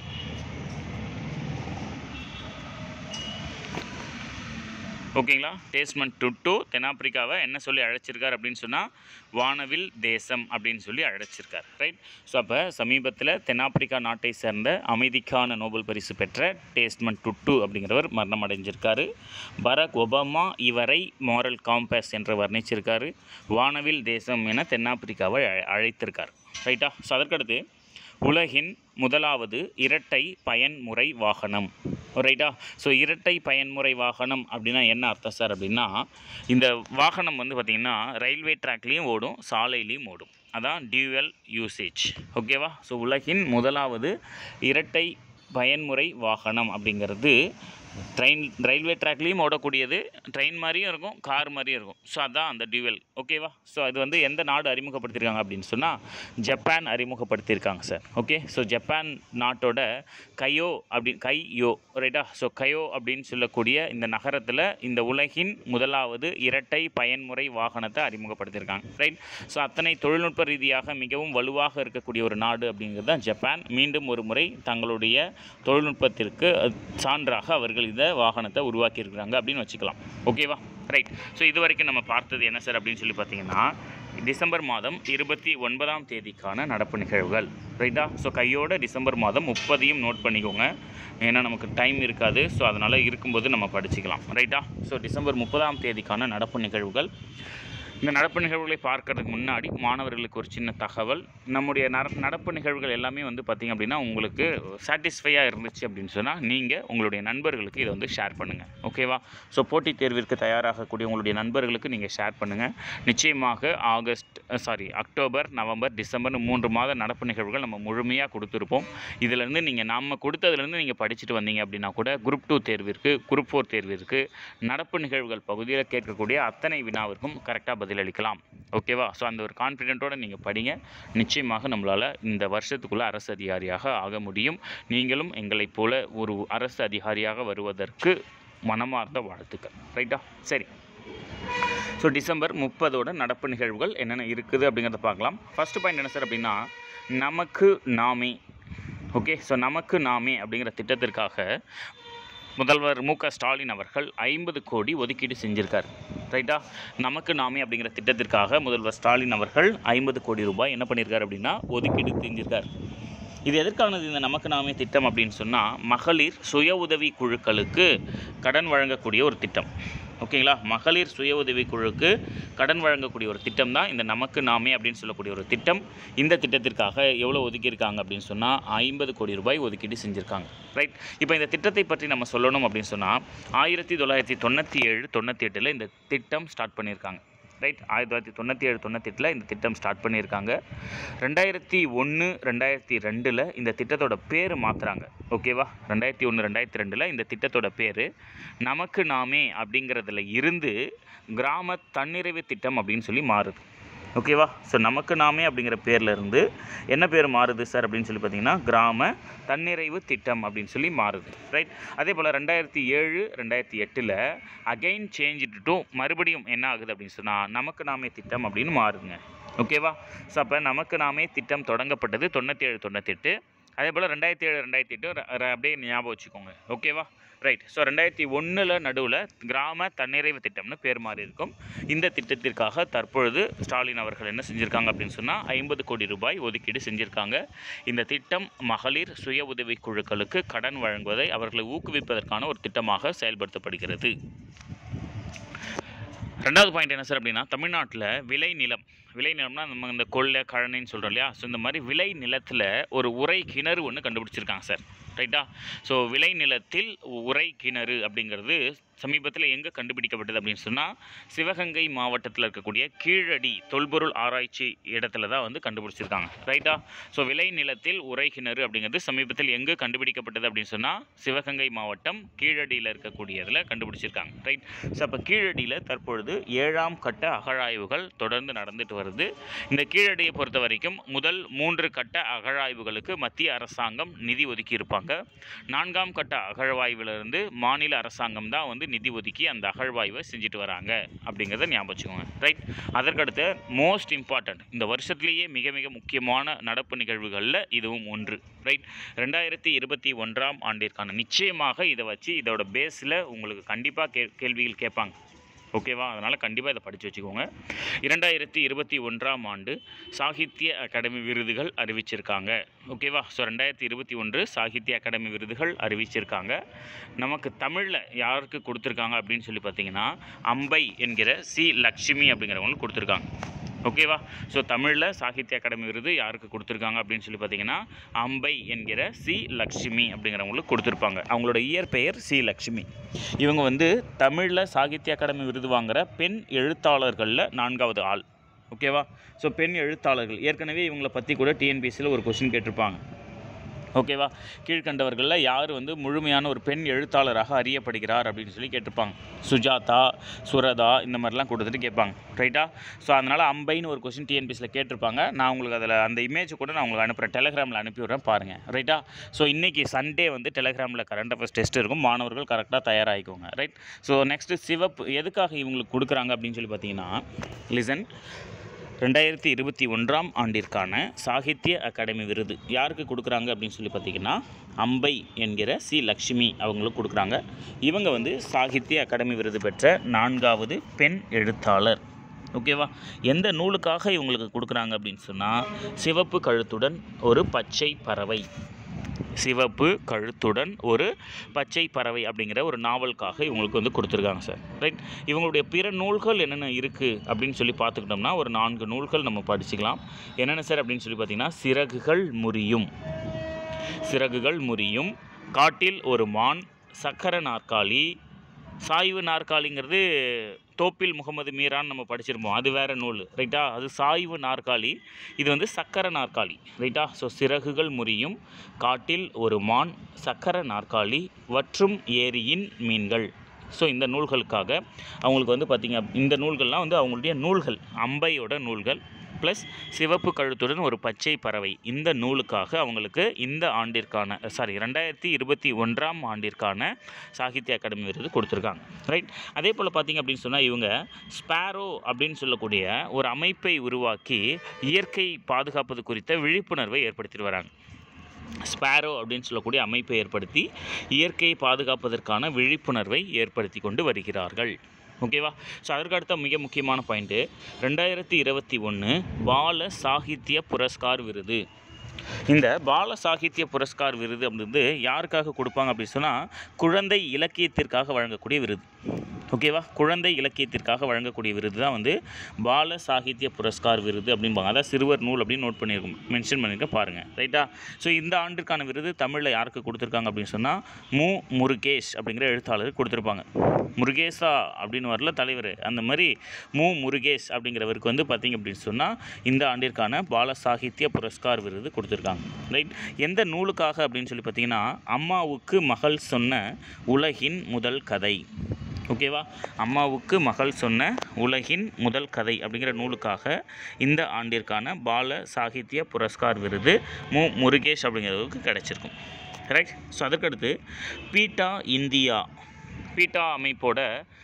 ஓகேங்களா டேஸ்ட்மெண்ட் டுட்டு தென்னாப்பிரிக்காவை என்ன சொல்லி அழைச்சிருக்கார் அப்படின்னு சொன்னால் வானவில் தேசம் அப்படின்னு சொல்லி அழைச்சிருக்கார் ரைட் ஸோ அப்போ சமீபத்தில் தென்னாப்பிரிக்கா நாட்டை சேர்ந்த அமைதிக்கான நோபல் பரிசு பெற்ற டேஸ்ட்மெண்ட் டுட்டு அப்படிங்கிறவர் மரணம் அடைஞ்சிருக்காரு பராக் ஒபாமா இவரை மாரல் காம்பஸ் என்று வர்ணிச்சிருக்காரு வானவில் தேசம் என தென்னாப்பிரிக்காவை அழை- அழைத்திருக்கார் ரைட்டா ஸோ அதற்கடுத்து உலகின் முதலாவது இரட்டை பயன்முறை வாகனம் ரைட்டா ஸோ இரட்டை பயன்முறை வாகனம் அப்படின்னா என்ன அர்த்தம் சார் அப்படின்னா இந்த வாகனம் வந்து பார்த்திங்கன்னா ரயில்வே ட்ராக்லேயும் ஓடும் சாலையிலையும் ஓடும் அதான் டியூவல் யூசேஜ் ஓகேவா ஸோ உலகின் முதலாவது இரட்டை பயன்முறை வாகனம் அப்படிங்கிறது ட்ரெயின் ரயில்வே ட்ராக்லேயும் ஓடக்கூடியது ட்ரெயின் மாதிரியும் இருக்கும் கார் மாதிரியும் இருக்கும் ஸோ அதான் அந்த டியூவல் ஓகேவா ஸோ அது வந்து எந்த நாடு அறிமுகப்படுத்தியிருக்காங்க அப்படின்னு சொன்னால் ஜப்பான் அறிமுகப்படுத்தியிருக்காங்க சார் ஓகே ஸோ ஜப்பான் நாட்டோட கையோ அப்படி கையோ ரைட்டா ஸோ கயோ அப்படின்னு சொல்லக்கூடிய இந்த நகரத்தில் இந்த உலகின் முதலாவது இரட்டை பயன்முறை வாகனத்தை அறிமுகப்படுத்தியிருக்காங்க ரைட் ஸோ அத்தனை தொழில்நுட்ப ரீதியாக மிகவும் வலுவாக இருக்கக்கூடிய ஒரு நாடு அப்படிங்கிறது தான் ஜப்பான் மீண்டும் ஒரு முறை தங்களுடைய தொழில்நுட்பத்திற்கு அஹ், சான்றாக அவர்கள் இந்த வாகனத்தை உருவாக்கியிருக்கிறாங்க அப்படின்னு வச்சுக்கலாம் ஓகேவா ரைட் ஸோ இது வரைக்கும் நம்ம பார்த்தது என்ன சார் அப்படின்னு சொல்லி பார்த்தீங்கன்னா டிசம்பர் மாதம் இருபத்தி ஒன்பதாம் தேதிக்கான நடப்பு நிகழ்வுகள் ரைட்டா ஸோ கையோட டிசம்பர் மாதம் முப்பதையும் நோட் பண்ணிக்கோங்க ஏன்னா நமக்கு டைம் இருக்காது ஸோ அதனால் இருக்கும்போது நம்ம படிச்சுக்கலாம் ரைட்டா ஸோ டிசம்பர் முப்பதாம் தேதிக்கான நடப்பு நிகழ்வுகள் இந்த நடப்பு நிகழ்வுகளை பார்க்கறதுக்கு முன்னாடி மாணவர்களுக்கு ஒரு சின்ன தகவல் நம்முடைய நட நடப்பு நிகழ்வுகள் எல்லாமே வந்து பார்த்திங்க அப்படின்னா உங்களுக்கு சாட்டிஸ்ஃபையாக இருந்துச்சு அப்படின்னு சொன்னால் நீங்கள் உங்களுடைய நண்பர்களுக்கு இதை வந்து ஷேர் பண்ணுங்கள் ஓகேவா ஸோ போட்டித் தேர்விற்கு தயாராகக்கூடிய உங்களுடைய நண்பர்களுக்கு நீங்கள் ஷேர் பண்ணுங்கள் நிச்சயமாக ஆகஸ்ட் சாரி அக்டோபர் நவம்பர் டிசம்பர்னு மூன்று மாத நடப்பு நிகழ்வுகள் நம்ம முழுமையாக கொடுத்துருப்போம் இதிலேருந்து நீங்கள் நம்ம கொடுத்ததுலேருந்து நீங்கள் படிச்சுட்டு வந்தீங்க அப்படின்னா கூட குரூப் டூ தேர்விற்கு குரூப் ஃபோர் தேர்விற்கு நடப்பு நிகழ்வுகள் பகுதியில் கேட்கக்கூடிய அத்தனை வினாவிற்கும் கரெக்டாக பதிலளிக்கலாம் ஓகேவா ஸோ அந்த ஒரு கான்ஃபிடென்ட்டோட நீங்கள் படிங்க நிச்சயமாக நம்மளால் இந்த வருஷத்துக்குள்ளே அரசு அதிகாரியாக ஆக முடியும் நீங்களும் எங்களைப் போல ஒரு அரசு அதிகாரியாக வருவதற்கு மனமார்ந்த வாழ்த்துக்கள் ரைட்டா சரி ஸோ டிசம்பர் முப்பதோட நடப்பு நிகழ்வுகள் என்னென்ன இருக்குது அப்படிங்கிறத பார்க்கலாம் ஃபர்ஸ்ட் பாயிண்ட் என்ன சார் அப்படின்னா நமக்கு நாமே ஓகே ஸோ நமக்கு நாமே அப்படிங்கிற திட்டத்திற்காக முதல்வர் மு க ஸ்டாலின் அவர்கள் ஐம்பது கோடி ஒதுக்கீடு செஞ்சிருக்கார் ரைட்டா நமக்கு நாமே அப்படிங்கிற திட்டத்திற்காக முதல்வர் ஸ்டாலின் அவர்கள் ஐம்பது கோடி ரூபாய் என்ன பண்ணியிருக்கார் அப்படின்னா ஒதுக்கீடு செஞ்சிருக்கார் இது எதற்கானது இந்த நமக்கு நாமே திட்டம் அப்படின்னு சொன்னால் மகளிர் சுய உதவி குழுக்களுக்கு கடன் வழங்கக்கூடிய ஒரு திட்டம் ஓகேங்களா மகளிர் சுய உதவி குழுக்கு கடன் வழங்கக்கூடிய ஒரு திட்டம் தான் இந்த நமக்கு நாமே அப்படின்னு சொல்லக்கூடிய ஒரு திட்டம் இந்த திட்டத்திற்காக எவ்வளோ ஒதுக்கியிருக்காங்க அப்படின்னு சொன்னால் ஐம்பது கோடி ரூபாய் ஒதுக்கீடு செஞ்சுருக்காங்க ரைட் இப்போ இந்த திட்டத்தை பற்றி நம்ம சொல்லணும் அப்படின்னு சொன்னால் ஆயிரத்தி தொள்ளாயிரத்தி தொண்ணூற்றி ஏழு தொண்ணூற்றி எட்டில் இந்த திட்டம் ஸ்டார்ட் பண்ணியிருக்காங்க ரைட் ஆயிரத்தி தொள்ளாயிரத்தி தொண்ணூற்றி ஏழு தொண்ணூத்தெட்டில் இந்த திட்டம் ஸ்டார்ட் பண்ணியிருக்காங்க ரெண்டாயிரத்தி ஒன்று ரெண்டாயிரத்தி ரெண்டில் இந்த திட்டத்தோட பேர் மாற்றுறாங்க ஓகேவா ரெண்டாயிரத்தி ஒன்று ரெண்டாயிரத்தி ரெண்டில் இந்த திட்டத்தோட பேர் நமக்கு நாமே அப்படிங்கிறதுல இருந்து கிராம தன்னிறைவு திட்டம் அப்படின்னு சொல்லி மாறுது ஓகேவா ஸோ நமக்கு நாமே அப்படிங்கிற பேர்ல இருந்து என்ன பேர் மாறுது சார் அப்படின்னு சொல்லி பார்த்தீங்கன்னா கிராம தன்னிறைவு திட்டம் அப்படின்னு சொல்லி மாறுது ரைட் அதே போல் ரெண்டாயிரத்தி ஏழு ரெண்டாயிரத்தி எட்டில் அகைன் சேஞ்ச் டு மறுபடியும் என்ன ஆகுது அப்படின்னு சொன்னால் நமக்கு நாமே திட்டம் அப்படின்னு மாறுதுங்க ஓகேவா ஸோ அப்போ நமக்கு நாமே திட்டம் தொடங்கப்பட்டது தொண்ணூற்றி ஏழு தொண்ணூத்தெட்டு அதே போல் ரெண்டாயிரத்தி ஏழு ரெண்டாயிரத்தி எட்டு ர- ர- அப்படியே ஞாபகம் வச்சுக்கோங்க ஓகேவா ரைட் ஸோ ரெண்டாயிரத்தி ஒன்றில் நடுவில் கிராம தன்னிறைவு திட்டம்னு பேர் மாறி இருக்கும் இந்த திட்டத்திற்காக தற்பொழுது ஸ்டாலின் அவர்கள் என்ன செஞ்சுருக்காங்க அப்படின்னு சொன்னால் ஐம்பது கோடி ரூபாய் ஒதுக்கீடு செஞ்சுருக்காங்க இந்த திட்டம் மகளிர் சுய உதவி குழுக்களுக்கு கடன் வழங்குவதை அவர்களை ஊக்குவிப்பதற்கான ஒரு திட்டமாக செயல்படுத்தப்படுகிறது ரெண்டாவது பாயிண்ட் என்ன சார் அப்படின்னா தமிழ்நாட்டில் விளை நிலம் விளை நிலம்னா நம்ம இந்த கொள்ளை கழனின்னு சொல்கிறோம் இல்லையா ஸோ இந்த மாதிரி விளை நிலத்தில் ஒரு உரை கிணறு ஒன்று கண்டுபிடிச்சிருக்காங்க சார் ரைட்டா ஸோ விளை நிலத்தில் உரை கிணறு அப்படிங்கிறது சமீபத்தில் எங்கே கண்டுபிடிக்கப்பட்டது அப்படின்னு சொன்னால் சிவகங்கை மாவட்டத்தில் இருக்கக்கூடிய கீழடி தொல்பொருள் ஆராய்ச்சி இடத்துல தான் வந்து கண்டுபிடிச்சிருக்காங்க ரைட்டா ஸோ விளை நிலத்தில் உரை கிணறு அப்படிங்கிறது சமீபத்தில் எங்கே கண்டுபிடிக்கப்பட்டது அப்படின்னு சொன்னால் சிவகங்கை மாவட்டம் கீழடியில் இருக்கக்கூடியதில் கண்டுபிடிச்சிருக்காங்க ரைட் ஸோ அப்போ கீழடியில் தற்பொழுது ஏழாம் கட்ட அகழாய்வுகள் தொடர்ந்து நடந்துட்டு வருது இந்த கீழடியை பொறுத்த வரைக்கும் முதல் மூன்று கட்ட அகழாய்வுகளுக்கு மத்திய அரசாங்கம் நிதி ஒதுக்கி இருப்பாங்க நான்காம் கட்ட அகழ்வாய்விலிருந்து மாநில அரசாங்கம் தான் வந்து நிதி ஒதுக்கி அந்த அகழ்வாய்வை செஞ்சுட்டு வராங்க அப்படிங்கிறத ஞாபகம் வச்சுக்கோங்க ரைட் அதற்கடுத்து மோஸ்ட் இம்பார்ட்டன்ட் இந்த வருஷத்துலேயே மிக மிக முக்கியமான நடப்பு நிகழ்வுகளில் இதுவும் ஒன்று ரைட் ரெண்டாயிரத்தி இருபத்தி ஒன்றாம் ஆண்டிற்கான நிச்சயமாக இதை வச்சு இதோட பேஸில் உங்களுக்கு கண்டிப்பாக கே கேள்விகள் கேட்பாங்க ஓகேவா அதனால் கண்டிப்பாக இதை படித்து வச்சுக்கோங்க இரண்டாயிரத்தி இருபத்தி ஒன்றாம் ஆண்டு சாகித்ய அகாடமி விருதுகள் அறிவிச்சிருக்காங்க ஓகேவா ஸோ ரெண்டாயிரத்தி இருபத்தி ஒன்று சாகித்ய அகாடமி விருதுகள் அறிவிச்சிருக்காங்க நமக்கு தமிழில் யாருக்கு கொடுத்துருக்காங்க அப்படின்னு சொல்லி பார்த்தீங்கன்னா அம்பை என்கிற சி லக்ஷ்மி அப்படிங்கிறவங்களுக்கு கொடுத்துருக்காங்க ஓகேவா ஸோ தமிழில் சாகித்ய அகாடமி விருது யாருக்கு கொடுத்துருக்காங்க அப்படின்னு சொல்லி பார்த்தீங்கன்னா அம்பை என்கிற சி லக்ஷ்மி அப்படிங்கிறவங்களுக்கு கொடுத்துருப்பாங்க அவங்களோட இயற்பெயர் சி லக்ஷ்மி இவங்க வந்து தமிழில் சாகித்ய அகாடமி விருது வாங்குற பெண் எழுத்தாளர்களில் நான்காவது ஆள் ஓகேவா ஸோ பெண் எழுத்தாளர்கள் ஏற்கனவே இவங்களை பற்றி கூட டிஎன்பிஎஸ்சியில் ஒரு கொஷின் கேட்டிருப்பாங்க ஓகேவா கீழ்கண்டவர்களில் யார் வந்து முழுமையான ஒரு பெண் எழுத்தாளராக அறியப்படுகிறார் அப்படின்னு சொல்லி கேட்டிருப்பாங்க சுஜாதா சுரதா இந்த மாதிரிலாம் கொடுத்துட்டு கேட்பாங்க ரைட்டா ஸோ அதனால் அம்பைன்னு ஒரு கொஸ்டின் டிஎன்பிஎஸ்சியில் கேட்டிருப்பாங்க நான் உங்களுக்கு அதில் அந்த இமேஜ் கூட நான் உங்களுக்கு அனுப்புகிறேன் டெலகிராமில் அனுப்பி விட்றேன் பாருங்கள் ரைட்டா ஸோ இன்றைக்கி சண்டே வந்து டெலகிராமில் கரண்ட் அஃபேர்ஸ் டெஸ்ட் இருக்கும் மாணவர்கள் கரெக்டாக தயாராகிக்கோங்க ரைட் ஸோ நெக்ஸ்ட்டு சிவப்பு எதுக்காக இவங்களுக்கு கொடுக்குறாங்க அப்படின்னு சொல்லி பார்த்தீங்கன்னா லிசன் ரெண்டாயிரத்தி இருபத்தி ஒன்றாம் ஆண்டிற்கான சாகித்ய அகாடமி விருது யாருக்கு கொடுக்குறாங்க அப்படின்னு சொல்லி பார்த்தீங்கன்னா அம்பை என்கிற சி லக்ஷ்மி அவங்களுக்கு கொடுக்குறாங்க இவங்க வந்து சாகித்ய அகாடமி விருது பெற்ற நான்காவது பெண் எழுத்தாளர் ஓகேவா எந்த நூலுக்காக இவங்களுக்கு கொடுக்குறாங்க அப்படின்னு சொன்னால் சிவப்பு கழுத்துடன் ஒரு பச்சை பறவை சிவப்பு கழுத்துடன் ஒரு பச்சை பறவை அப்படிங்கிற ஒரு நாவலுக்காக இவங்களுக்கு வந்து கொடுத்துருக்காங்க சார் ரைட் இவங்களுடைய பிற நூல்கள் என்னென்ன இருக்குது அப்படின்னு சொல்லி பார்த்துக்கிட்டோம்னா ஒரு நான்கு நூல்கள் நம்ம படிச்சுக்கலாம் என்னென்ன சார் அப்படின்னு சொல்லி பார்த்தீங்கன்னா சிறகுகள் முறியும் சிறகுகள் முறியும் காட்டில் ஒரு மான் சக்கர நாற்காலி சாய்வு நாற்காலிங்கிறது தோப்பில் முகமது மீரான் நம்ம படிச்சிருப்போம் அது வேற நூல் ரைட்டா அது சாய்வு நாற்காலி இது வந்து சக்கர நாற்காலி ரைட்டா ஸோ சிறகுகள் முறியும் காட்டில் ஒரு மான் சக்கர நாற்காலி வற்றும் ஏரியின் மீன்கள் ஸோ இந்த நூல்களுக்காக அவங்களுக்கு வந்து பார்த்திங்க இந்த நூல்கள்லாம் வந்து அவங்களுடைய நூல்கள் அம்பையோட நூல்கள் ப்ளஸ் சிவப்பு கழுத்துடன் ஒரு பச்சை பறவை இந்த நூலுக்காக அவங்களுக்கு இந்த ஆண்டிற்கான சாரி ரெண்டாயிரத்தி இருபத்தி ஒன்றாம் ஆண்டிற்கான சாகித்ய அகாடமி விருது கொடுத்துருக்காங்க ரைட் அதே போல் பார்த்திங்க அப்படின்னு சொன்னால் இவங்க ஸ்பேரோ அப்படின்னு சொல்லக்கூடிய ஒரு அமைப்பை உருவாக்கி இயற்கை பாதுகாப்பது குறித்த விழிப்புணர்வை ஏற்படுத்திட்டு வராங்க ஸ்பேரோ அப்படின்னு சொல்லக்கூடிய அமைப்பை ஏற்படுத்தி இயற்கையை பாதுகாப்பதற்கான விழிப்புணர்வை ஏற்படுத்தி கொண்டு வருகிறார்கள் ஓகேவா ஸோ அதற்கு அடுத்த மிக முக்கியமான பாயிண்ட்டு ரெண்டாயிரத்தி இருபத்தி ஒன்று பால சாகித்ய புரஸ்கார் விருது இந்த பால சாகித்ய புரஸ்கார் விருது அப்படின்றது யாருக்காக கொடுப்பாங்க அப்படின்னு சொன்னால் குழந்தை இலக்கியத்திற்காக வழங்கக்கூடிய விருது ஓகேவா குழந்தை இலக்கியத்திற்காக வழங்கக்கூடிய விருது தான் வந்து பால சாகித்ய புரஸ்கார் விருது அப்படிம்பாங்க அதான் சிறுவர் நூல் அப்படின்னு நோட் பண்ணியிருக்கோம் மென்ஷன் பண்ணியிருக்க பாருங்கள் ரைட்டா ஸோ இந்த ஆண்டிற்கான விருது தமிழில் யாருக்கு கொடுத்துருக்காங்க அப்படின்னு சொன்னால் மு முருகேஷ் அப்படிங்கிற எழுத்தாளர் கொடுத்துருப்பாங்க முருகேசா அப்படின்னு வரல தலைவர் அந்த மாதிரி மு முருகேஷ் அப்படிங்கிறவருக்கு வந்து பார்த்திங்க அப்படின்னு சொன்னால் இந்த ஆண்டிற்கான பால சாகித்ய புரஸ்கார் விருது கொடுத்துருக்காங்க ரைட் எந்த நூலுக்காக அப்படின்னு சொல்லி பார்த்தீங்கன்னா அம்மாவுக்கு மகள் சொன்ன உலகின் முதல் கதை ஓகேவா அம்மாவுக்கு மகள் சொன்ன உலகின் முதல் கதை அப்படிங்கிற நூலுக்காக இந்த ஆண்டிற்கான பால சாகித்ய புரஸ்கார் விருது மு முருகேஷ் அப்படிங்கிறவருக்கு கிடைச்சிருக்கும் ரைட் ஸோ அதுக்கடுத்து பீட்டா இந்தியா பீட்டா அமைப்போட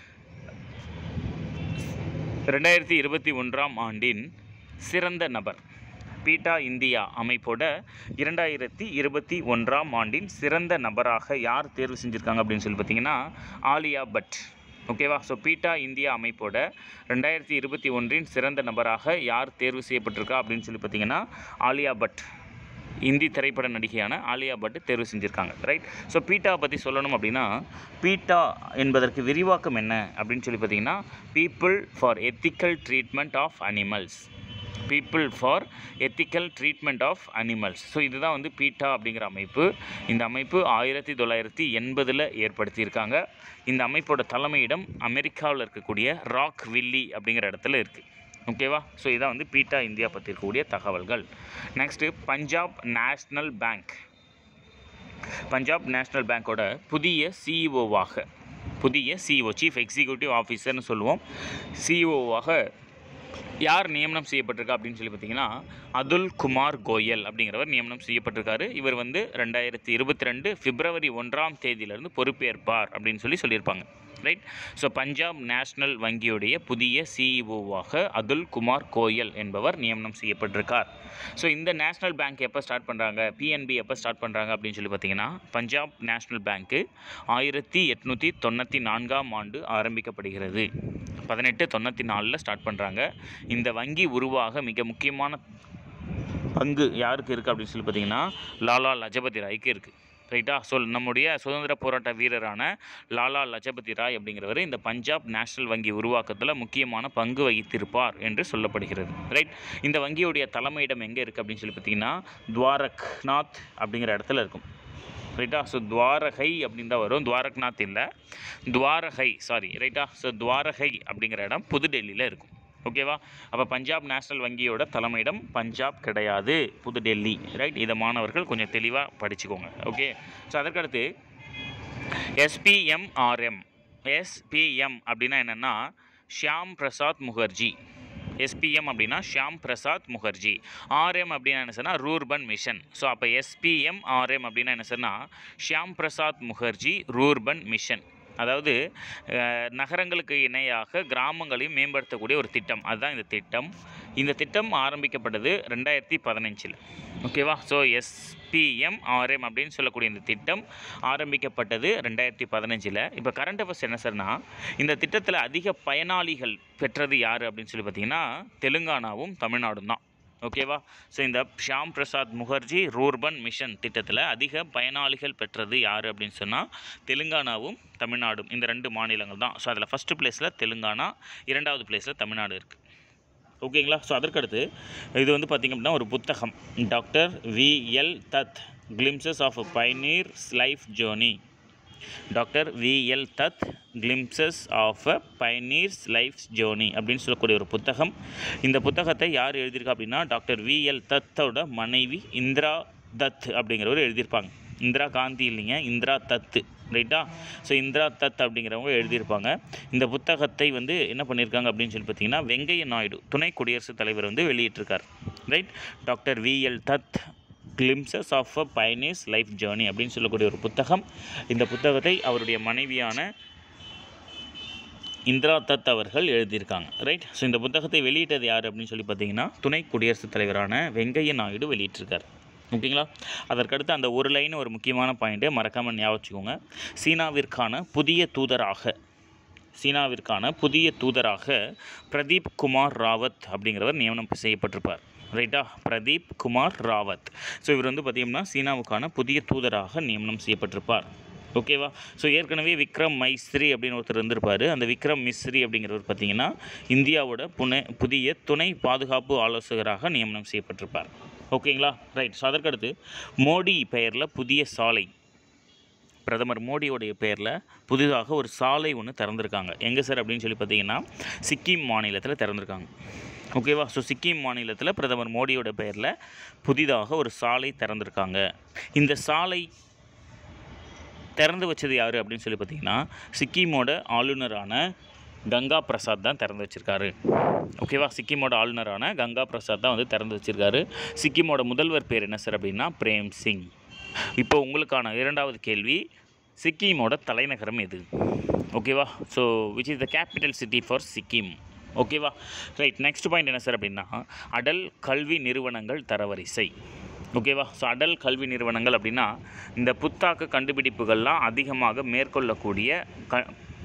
ரெண்டாயிரத்தி இருபத்தி ஒன்றாம் ஆண்டின் சிறந்த நபர் பீட்டா இந்தியா அமைப்போட இரண்டாயிரத்தி இருபத்தி ஒன்றாம் ஆண்டின் சிறந்த நபராக யார் தேர்வு செஞ்சுருக்காங்க அப்படின்னு சொல்லி பார்த்தீங்கன்னா ஆலியா பட் ஓகேவா ஸோ பீட்டா இந்தியா அமைப்போட ரெண்டாயிரத்தி இருபத்தி ஒன்றின் சிறந்த நபராக யார் தேர்வு செய்யப்பட்டிருக்கா அப்படின்னு சொல்லி பார்த்தீங்கன்னா ஆலியா பட் இந்தி திரைப்பட நடிகையான ஆலியா பட் தேர்வு செஞ்சுருக்காங்க ரைட் ஸோ பீட்டா பற்றி சொல்லணும் அப்படின்னா பீட்டா என்பதற்கு விரிவாக்கம் என்ன அப்படின்னு சொல்லி பார்த்தீங்கன்னா people for ethical treatment of animals people for ethical treatment of animals so இதுதான் வந்து பீட்டா அப்படிங்கிற அமைப்பு இந்த அமைப்பு ஆயிரத்தி தொள்ளாயிரத்தி எண்பதில் ஏற்படுத்தியிருக்காங்க இந்த அமைப்போட தலைமையிடம் அமெரிக்காவில் இருக்கக்கூடிய ராக் வில்லி அப்படிங்கிற இடத்துல இருக்குது ஓகேவா ஸோ இதான் வந்து பீட்டா இந்தியா பற்றி இருக்கக்கூடிய தகவல்கள் next Punjab national bank Punjab national பேங்க்கோட புதிய சிஇஓவாக புதிய சிஇஓ சீஃப் எக்ஸிக்யூட்டிவ் ஆஃபீஸர்னு சொல்லுவோம் சிஇஓவாக யார் நியமனம் செய்யப்பட்டிருக்கா அப்படின்னு சொல்லி பார்த்தீங்கன்னா அதுல் குமார் கோயல் அப்படிங்கிறவர் நியமனம் செய்யப்பட்டிருக்காரு இவர் வந்து ரெண்டாயிரத்தி இருபத்தி ரெண்டு பிப்ரவரி ஒன்றாம் தேதியிலிருந்து பொறுப்பேற்பார் அப்படின்னு சொல்லி சொல்லியிருப்பாங்க ரைட் ஸோ பஞ்சாப் நேஷ்னல் வங்கியுடைய புதிய சிஇஓவாக அதுல் குமார் கோயல் என்பவர் நியமனம் செய்யப்பட்டிருக்கார் ஸோ இந்த நேஷ்னல் பேங்க் எப்போ ஸ்டார்ட் பண்ணுறாங்க பிஎன்பி எப்போ ஸ்டார்ட் பண்ணுறாங்க அப்படின்னு சொல்லி பார்த்தீங்கன்னா பஞ்சாப் நேஷ்னல் பேங்க்கு ஆயிரத்தி எட்நூற்றி தொண்ணூற்றி நான்காம் ஆண்டு ஆரம்பிக்கப்படுகிறது பதினெட்டு தொண்ணூற்றி நாலில் ஸ்டார்ட் பண்ணுறாங்க இந்த வங்கி உருவாக மிக முக்கியமான பங்கு யாருக்கு இருக்குது அப்படின்னு சொல்லி பார்த்தீங்கன்னா லாலா லஜபதி ராய்க்கு இருக்குது ரைட்டா ஸோ நம்முடைய சுதந்திர போராட்ட வீரரான லாலா லஜபதி ராய் அப்படிங்கிறவர் இந்த பஞ்சாப் நேஷனல் வங்கி உருவாக்கத்தில் முக்கியமான பங்கு வகித்திருப்பார் என்று சொல்லப்படுகிறது ரைட் இந்த வங்கியுடைய தலைமையிடம் எங்கே இருக்குது அப்படின்னு சொல்லி பார்த்தீங்கன்னா துவாரக்நாத் அப்படிங்கிற இடத்துல இருக்கும் ரைட்டா ஸோ துவாரகை அப்படின்னு தான் வரும் துவாரக்நாத் இல்லை துவாரகை சாரி ரைட்டா ஸோ துவாரகை அப்படிங்கிற இடம் புதுடெல்லியில் இருக்கும் ஓகேவா அப்போ பஞ்சாப் நேஷனல் வங்கியோட தலைமையிடம் பஞ்சாப் கிடையாது புதுடெல்லி ரைட் இதை மாணவர்கள் கொஞ்சம் தெளிவாக படிச்சுக்கோங்க ஓகே ஸோ அதற்கடுத்து எஸ்பிஎம்ஆர்எம் எஸ்பிஎம் அப்படின்னா என்னென்னா ஷியாம் பிரசாத் முகர்ஜி எஸ்பிஎம் அப்படின்னா ஷியாம் பிரசாத் முகர்ஜி ஆர்எம் அப்படின்னா என்ன சொன்னால் ரூர்பன் மிஷன் ஸோ அப்போ எஸ்பிஎம் ஆர்எம் அப்படின்னா என்ன சொன்னால் ஷியாம் பிரசாத் முகர்ஜி ரூர்பன் மிஷன் அதாவது அஹ், நகரங்களுக்கு இணையாக கிராமங்களையும் மேம்படுத்தக்கூடிய ஒரு திட்டம் அதுதான் இந்த திட்டம் இந்த திட்டம் ஆரம்பிக்கப்பட்டது ரெண்டாயிரத்தி பதினஞ்சில் ஓகேவா ஸோ எஸ்பிஎம் ஆர்எம் அப்படின்னு சொல்லக்கூடிய இந்த திட்டம் ஆரம்பிக்கப்பட்டது ரெண்டாயிரத்தி பதினஞ்சில் இப்போ கரண்ட் அஃபேர்ஸ் என்ன சார்னா இந்த திட்டத்தில் அதிக பயனாளிகள் பெற்றது யார் அப்படின்னு சொல்லி பார்த்தீங்கன்னா தெலுங்கானாவும் தமிழ்நாடும் தான் ஓகேவா ஸோ இந்த ஷியாம் பிரசாத் முகர்ஜி ரூர்பன் மிஷன் திட்டத்தில் அதிக பயனாளிகள் பெற்றது யார் அப்படின்னு சொன்னால் தெலுங்கானாவும் தமிழ்நாடும் இந்த ரெண்டு மாநிலங்கள் தான் ஸோ அதில் ஃபஸ்ட்டு பிளேஸில் தெலுங்கானா இரண்டாவது பிளேஸில் தமிழ்நாடு இருக்குது ஓகேங்களா ஸோ அதற்கடுத்து இது வந்து பார்த்திங்க அப்படின்னா ஒரு புத்தகம் doctor V L Dutt glimpses of a pioneer life journey doctor V L Dutt glimpses of a pioneers life journey அப்படின்னு சொல்லக்கூடிய ஒரு புத்தகம் இந்த புத்தகத்தை யார் எழுதியிருக்கா அப்படின்னா டாக்டர் விஎல் தத்தோட மனைவி இந்திரா தத் அப்படிங்கிறவர் எழுதியிருப்பாங்க இந்திரா காந்தி இல்லைங்க இந்திரா தத்து ரைட்டா ஸோ இந்திரா தத் அப்படிங்கிறவங்க எழுதியிருப்பாங்க இந்த புத்தகத்தை வந்து என்ன பண்ணியிருக்காங்க அப்படின்னு சொல்லி பார்த்தீங்கன்னா வெங்கைய நாயுடு துணை குடியரசுத் தலைவர் வந்து வெளியிட்டிருக்கார் right doctor V L Dutt glimpses of a pioneers life journey அப்படின்னு சொல்லக்கூடிய ஒரு புத்தகம் இந்த புத்தகத்தை அவருடைய மனைவியான இந்திரா தத் அவர்கள் எழுதியிருக்காங்க ரைட் ஸோ இந்த புத்தகத்தை வெளியிட்டது யார் அப்படின்னு சொல்லி பார்த்தீங்கன்னா துணை குடியரசுத் தலைவரான வெங்கைய நாயுடு வெளியிட்டிருக்கார் ஓகேங்களா அதற்கடுத்து அந்த ஒரு லைன் ஒரு முக்கியமான பாயிண்ட்டு மறக்காமல் ஞாபகம் வச்சுக்கோங்க சீனாவிற்கான புதிய தூதராக சீனாவிற்கான புதிய தூதராக பிரதீப் குமார் ராவத் அப்படிங்கிறவர் நியமனம் செய்யப்பட்டிருப்பார் ரைட்டா பிரதீப் குமார் ராவத் ஸோ இவர் வந்து பார்த்திங்கன்னா சீனாவுக்கான புதிய தூதராக நியமனம் செய்யப்பட்டிருப்பார் ஓகேவா ஸோ ஏற்கனவே விக்ரம் மைஸ்ரி அப்படின்னு ஒருத்தர் இருந்திருப்பார் அந்த விக்ரம் மிஸ்ரி அப்படிங்கிறவர் பார்த்தீங்கன்னா இந்தியாவோட புனே புதிய துணை பாதுகாப்பு ஆலோசகராக நியமனம் செய்யப்பட்டிருப்பார் ஓகேங்களா ரைட் ஸோ அதற்கடுத்து மோடி பெயரில் புதிய சாலை பிரதமர் மோடியோடைய பெயரில் புதிதாக ஒரு சாலை ஒன்று திறந்திருக்காங்க எங்கே சார் அப்படின்னு சொல்லி பார்த்தீங்கன்னா சிக்கிம் மாநிலத்தில் திறந்திருக்காங்க ஓகேவா ஸோ சிக்கிம் மாநிலத்தில் பிரதமர் மோடியோட பெயரில் புதிதாக ஒரு சாலை திறந்திருக்காங்க இந்த சாலை திறந்து வச்சது யார் அப்படின்னு சொல்லி பார்த்தீங்கன்னா சிக்கிமோட ஆளுநரான கங்கா பிரசாத் தான் திறந்து வச்சிருக்காரு ஓகேவா சிக்கிமோட ஆளுநரான கங்கா பிரசாத் தான் வந்து திறந்து வச்சிருக்காரு சிக்கிமோட முதல்வர் பேர் என்ன சார் அப்படின்னா பிரேம் சிங் இப்போ உங்களுக்கான இரண்டாவது கேள்வி சிக்கிமோட தலைநகரம் எது ஓகேவா so which is the capital city for Sikkim ஓகேவா ரைட் நெக்ஸ்ட் பாயிண்ட் என்ன சார் அப்படின்னா அடல் கல்வி நிறுவனங்கள் தரவரிசை ஓகேவா ஸோ அடல் கல்வி நிறுவனங்கள் அப்படின்னா இந்த புத்தாக்க கண்டுபிடிப்புகள்லாம் அதிகமாக மேற்கொள்ளக்கூடிய க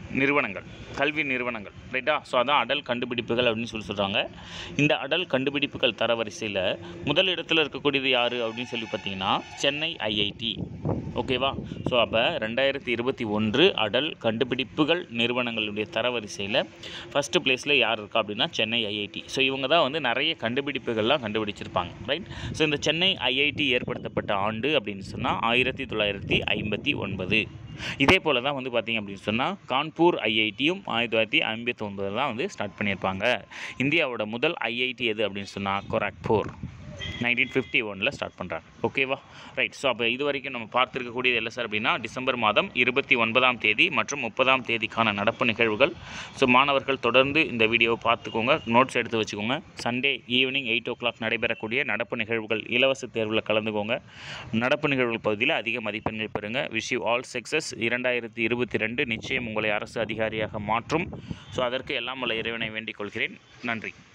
நிறுவனங்கள் கல்வி நிறுவனங்கள் ரைட்டா ஸோ அதான் அடல் கண்டுபிடிப்புகள் அப்படின்னு சொல்லி சொல்கிறாங்க இந்த அடல் கண்டுபிடிப்புகள் தரவரிசையில் முதல் இடத்துல இருக்கக்கூடியது யார் அப்படின்னு சொல்லி பார்த்தீங்கன்னா சென்னை ஐஐடி ஓகேவா ஸோ அப்போ ரெண்டாயிரத்தி இருபத்தி ஒன்று அடல் கண்டுபிடிப்புகள் நிறுவனங்களுடைய தரவரிசையில் ஃபஸ்ட்டு பிளேஸில் யார் இருக்கா அப்படின்னா சென்னை ஐஐடி ஸோ இவங்க தான் வந்து நிறைய கண்டுபிடிப்புகள்லாம் கண்டுபிடிச்சிருப்பாங்க ரைட் ஸோ இந்த சென்னை ஐஐடி ஏற்படுத்தப்பட்ட ஆண்டு அப்படின்னு சொன்னால் ஆயிரத்தி தொள்ளாயிரத்தி ஐம்பத்தி ஒன்பது இதே போல் தான் வந்து பார்த்திங்க அப்படின்னு சொன்னால் கான்பூர் ஐஐடியும் ஆயிரத்தி தொள்ளாயிரத்தி ஐம்பத்தி ஒன்பதில் தான் வந்து ஸ்டார்ட் பண்ணியிருப்பாங்க இந்தியாவோட முதல் ஐஐடி எது அப்படின்னு சொன்னால் கொராக்பூர் நைன்டீன் ஃபிஃப்டி ஒனில் ஸ்டார்ட் பண்ணுறாங்க ஓகேவா ரைட் ஸோ அப்போ இது வரைக்கும் நம்ம பார்த்துருக்கக்கூடியது என்ன சார் அப்படின்னா டிசம்பர் மாதம் இருபத்தி ஒன்பதாம் தேதி மற்றும் முப்பதாம் தேதிக்கான நடப்பு நிகழ்வுகள் ஸோ மாணவர்கள் தொடர்ந்து இந்த வீடியோவை பார்த்துக்கோங்க நோட்ஸ் எடுத்து வச்சுக்கோங்க Sunday evening eight o'clock நடைபெறக்கூடிய நடப்பு நிகழ்வுகள் இலவச தேர்வில் கலந்துக்கோங்க நடப்பு நிகழ்வுகள் பகுதியில் அதிக மதிப்பெண்கள் பெறுங்க விஷ் யூ ஆல் சக்ஸஸ் இரண்டாயிரத்தி இருபத்தி ரெண்டு நிச்சயம் உங்களை அரசு அதிகாரியாக மாற்றும் ஸோ அதற்கு எல்லாம் வல்ல இறைவனை வேண்டிக் கொள்கிறேன் நன்றி